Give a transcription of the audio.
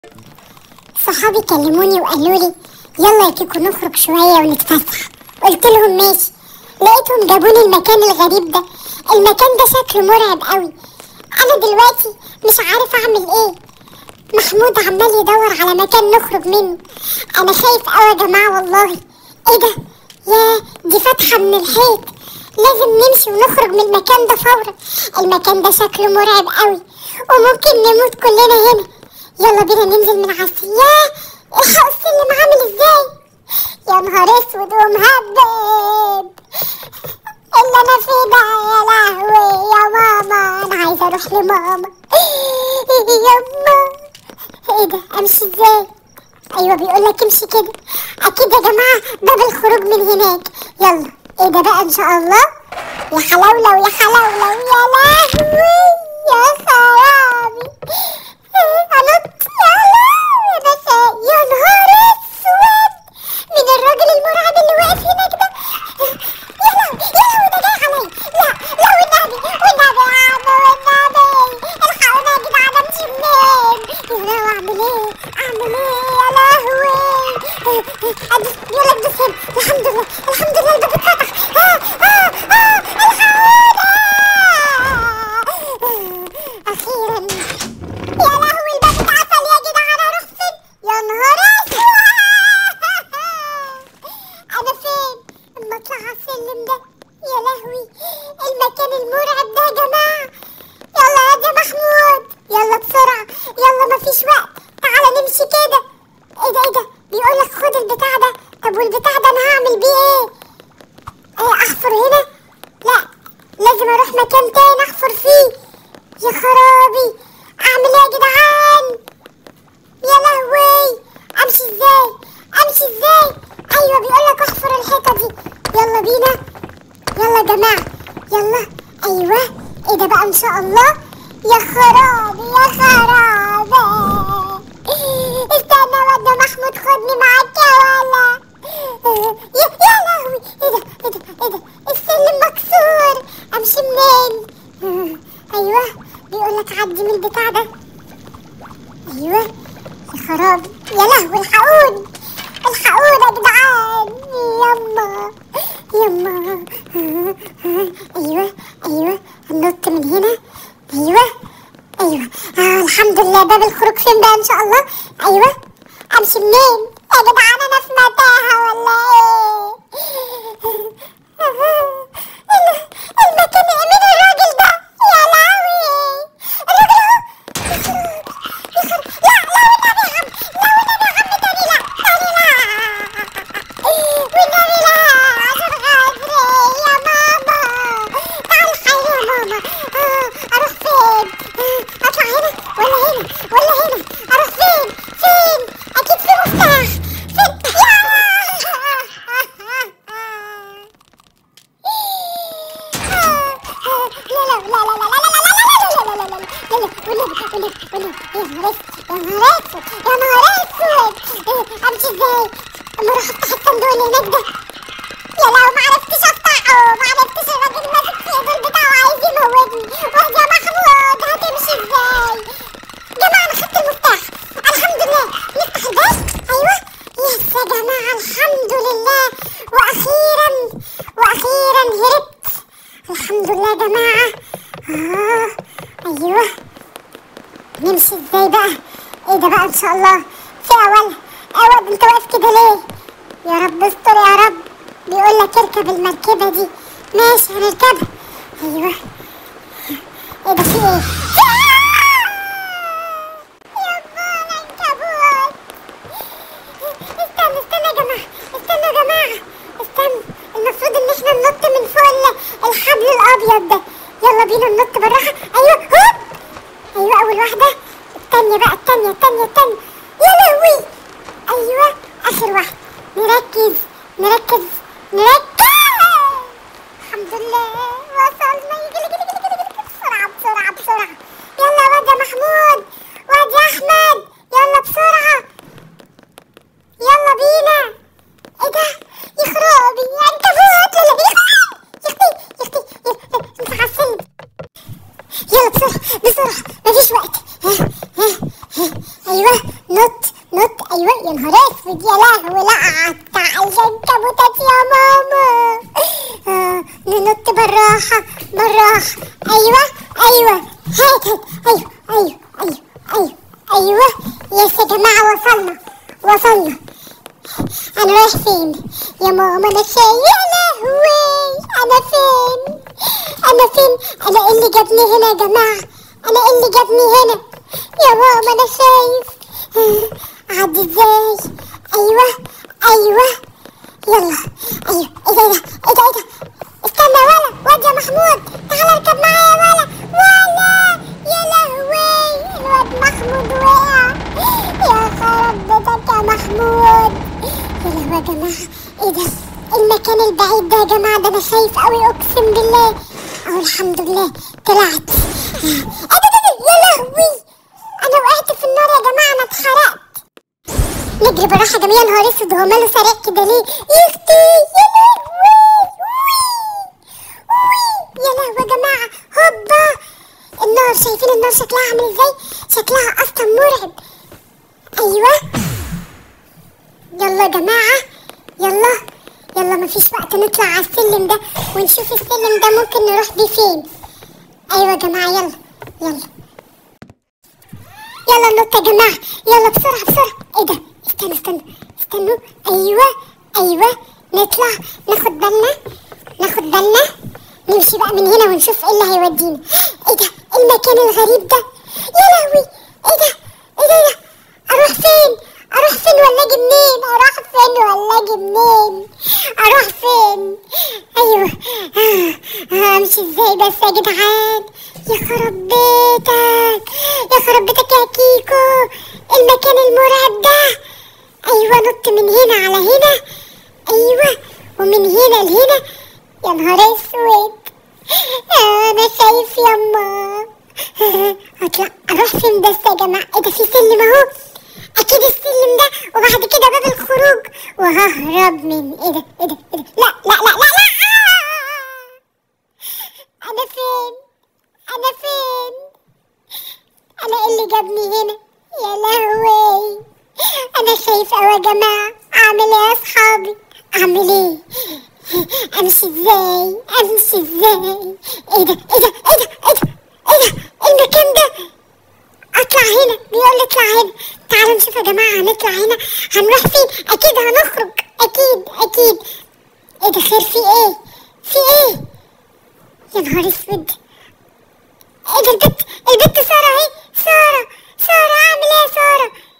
صحابي كلموني وقالوا لي يلا يا كيكو نخرج شوية ونتفسح قلت لهم ماشي لقيتهم جابوني المكان الغريب ده المكان ده شكله مرعب قوي انا دلوقتي مش عارف اعمل ايه محمود عمال يدور على مكان نخرج منه انا خايف قوي يا جماعة والله ايه ده يا دي فتحة من الحيط لازم نمشي ونخرج من المكان ده فورا المكان ده شكله مرعب قوي وممكن نموت كلنا هنا يلا بينا ننزل من على السلم ياه الحق السلم عامل ازاي يا نهار اسود ومهبب اللي انا فيه ده يا لهوي يا ماما انا عايزه اروح لماما يما ايه ده امشي ازاي ايوه بيقول لك امشي كده اكيد يا جماعه باب الخروج من هناك يلا ايه ده بقى ان شاء الله يا حلاولو يا حلاولو يا لهوي يا خرابي انط يا لهوي يا باشا يا نهار اسود من الراجل المرعب اللي واقف هناك ده يا لهوي يا لهوي ده جاي عليا لا لا والنبي والنبي يا عم والنبي الحقونا يا جدعان امشي منين يا لهوي اعمل ايه اعمل ايه يا لهوي ادوس بيقول لك دوس هنا الحمد لله الحمد لله الباب اتفتح آه آه آه الحقونا اخيرا يا لهوي الباب اتقفل يا جدعان اروح فين يا نهار اسود انا فين اما اطلع على السلم ده يا لهوي المكان المرعب ده يا جماعه يلا يا ده محمود يلا بسرعه يلا مفيش وقت تعالى نمشي كده ايه ده ايه ده بيقول لك خد البتاع ده طب والبتاع ده انا هعمل بيه ايه ايه احفر هنا لا لازم اروح مكان تاني احفر فيه يا خرابي اعمل ايه يا جدعان يا لهوي امشي ازاي امشي ازاي ايوه بيقول لك احفر الحيطه دي يلا بينا يلا يا جماعه يلا ايوه ايه ده بقى ان شاء الله يا خرابي يا خرابي استنى يا واد محمود خدني معاك يا ولا يا يا لهوي ايه ده ايه ده ايه ده السلم مكسور امشي منين ايوه بيقول لك عدي من البتاع ده ايوه يا خرابي يا لهوي الحقوني الحقوني يا جدعان يما يما ايوه ايوه هنط من هنا ايوه ايوه آه الحمد لله باب الخروج فين بقى ان شاء الله ايوه امشي منين يا جدعان انا في متاهه ولا ايه المكان مين الراجل ده يا لهوي الراجل اهو يا خراب لا لا والنبي يا عم لا والنبي يا عم تاني لا تاني لا والنبي لا عشان خاطري يا ماما تعالي حيري يا ماما آه، اروح فين آه، اطلع هنا ولا هنا ولا هنا اروح فين فين اكيد في مفتاح فين لا لا لا لا لا لا لا لا لا لا لا لا لا لا يا نهار اسود امشي ازاي اما اروح افتح الصندوق اللي هناك ده يا لو ما عرفتش افتحه ما عرفتش الراجل ماسك في ايده البتاع وعايز يموتني واد يا محمود هتمشي ازاي جماعة انا خدت المفتاح الحمد لله نفتح الباب ايوه يس يا جماعة الحمد لله واخيرا واخيرا هربت الحمد لله يا جماعة آه ايوه نمشي ازاي بقى ايه ده بقى ان شاء الله في اول اول انت واقف كده ليه يا رب استر يا رب بيقول لك اركب المركبة دي ماشي هنركبها ايوه ايه ده في ايه يابا العنكبوت استنى استنى يا جماعة استنى يا جماعة استنى المفروض ان احنا ننط من فوق ال- الحبل الابيض ده يلا بينا ننط بالراحة ايوه هوب ايوه اول واحدة التانية بقى التانية التانية التانية يا لهوي ايوه اخر واحدة نركز نركز نركز الحمد لله وصلنا يجي يجي يجي يجي يجي بسرعة بسرعة بسرعة يلا يا واد يا محمود واد يا احمد يلا بسرعة يلا بينا ايه ده يا خرابي يا عنكبوت لا لا يا اختي يا اختي يا اختي امسح على السلم يلا بسرعة بسرعة مفيش وقت ها ها ها ايوه نط نط ايوه يا نهار اسود يا لهوي لا قطع العنكبوتات يا ماما آه ننط بالراحة بالراحة ايوه ايوه هات هات ايوه ايوه ايوه ايوه ايوه يس يا جماعة وصلنا وصلنا انا رايح فين يا ماما انا فين يا لهوي انا فين انا فين انا ايه اللي جابني هنا يا جماعة انا ايه اللي جابني هنا يا ماما انا خايف عدي ازاي ايوه ايوه يلا ايوه ايه ده ايه ده ايه ده استنى يا ولا واد يا محمود تعال اركب معايا يا ولا ولا يا لهوي الواد محمود وقع يا خرب بيتك يا محمود يا لهوي يا جماعه ايه ده المكان البعيد ده يا جماعه ده انا خايف قوي اقسم بالله اهو الحمد لله طلعت ايه ده ده ده يا لهوي انا وقعت في النار يا جماعه انا اتحرقت نجري بالراحه يا جماعه يا نهار اسود هو ماله سريع كده ليه يا اختي يا لهوي وي. يا لهوي يا جماعه هوبا النار شايفين النار شكلها عامل ازاي شكلها اصلا مرعب ايوه يلا يا جماعه يلا يلا مفيش وقت نطلع على السلم ده ونشوف السلم ده ممكن نروح بيه فين ايوه يا جماعه يلا يلا يلا نط يا جماعة يلا بسرعة بسرعة ايه ده استنوا استنوا استنوا ايوه ايوه نطلع ناخد بالنا ناخد بالنا نمشي بقى من هنا ونشوف ايه اللي هيودينا ايه ده المكان الغريب ده يا لهوي ايه ده ايه ده, إيه ده؟ اروح فين اروح فين ولا اجي منين اروح فين ولا اجي منين اروح فين ايوه آه، آه، امشي ازاي بس يا جدعان يا خرب بيتك يا خرب بيتك يا كيكو المكان المرعب ده ايوه نط من هنا على هنا ايوه ومن هنا لهنا يا نهار اسود انا خايف يما هطلع اروح فين بس يا جماعه ايه ده في سلم اهو اكيد السلم ده وبعد كده باب الخروج وههرب من ايه ده ايه ده ايه ده لا لا لا لا لا انا فين انا فين انا ايه اللي جابني هنا يا لهوي انا خايف اوي يا جماعه اعمل ايه يا اصحابي اعمل ايه امشي ازاي امشي ازاي ايه ده ايه ده ايه ده ايه ده ايه ده المكان ده اطلع هنا بيقول لي اطلع هنا تعالوا نشوف يا جماعه هنطلع هنا هنروح فين اكيد هنخرج اكيد اكيد ايه ده خير في ايه في ايه يا نهار اسود ايه ده البت البت ساره اهي ساره ساره اعمل ايه يا ساره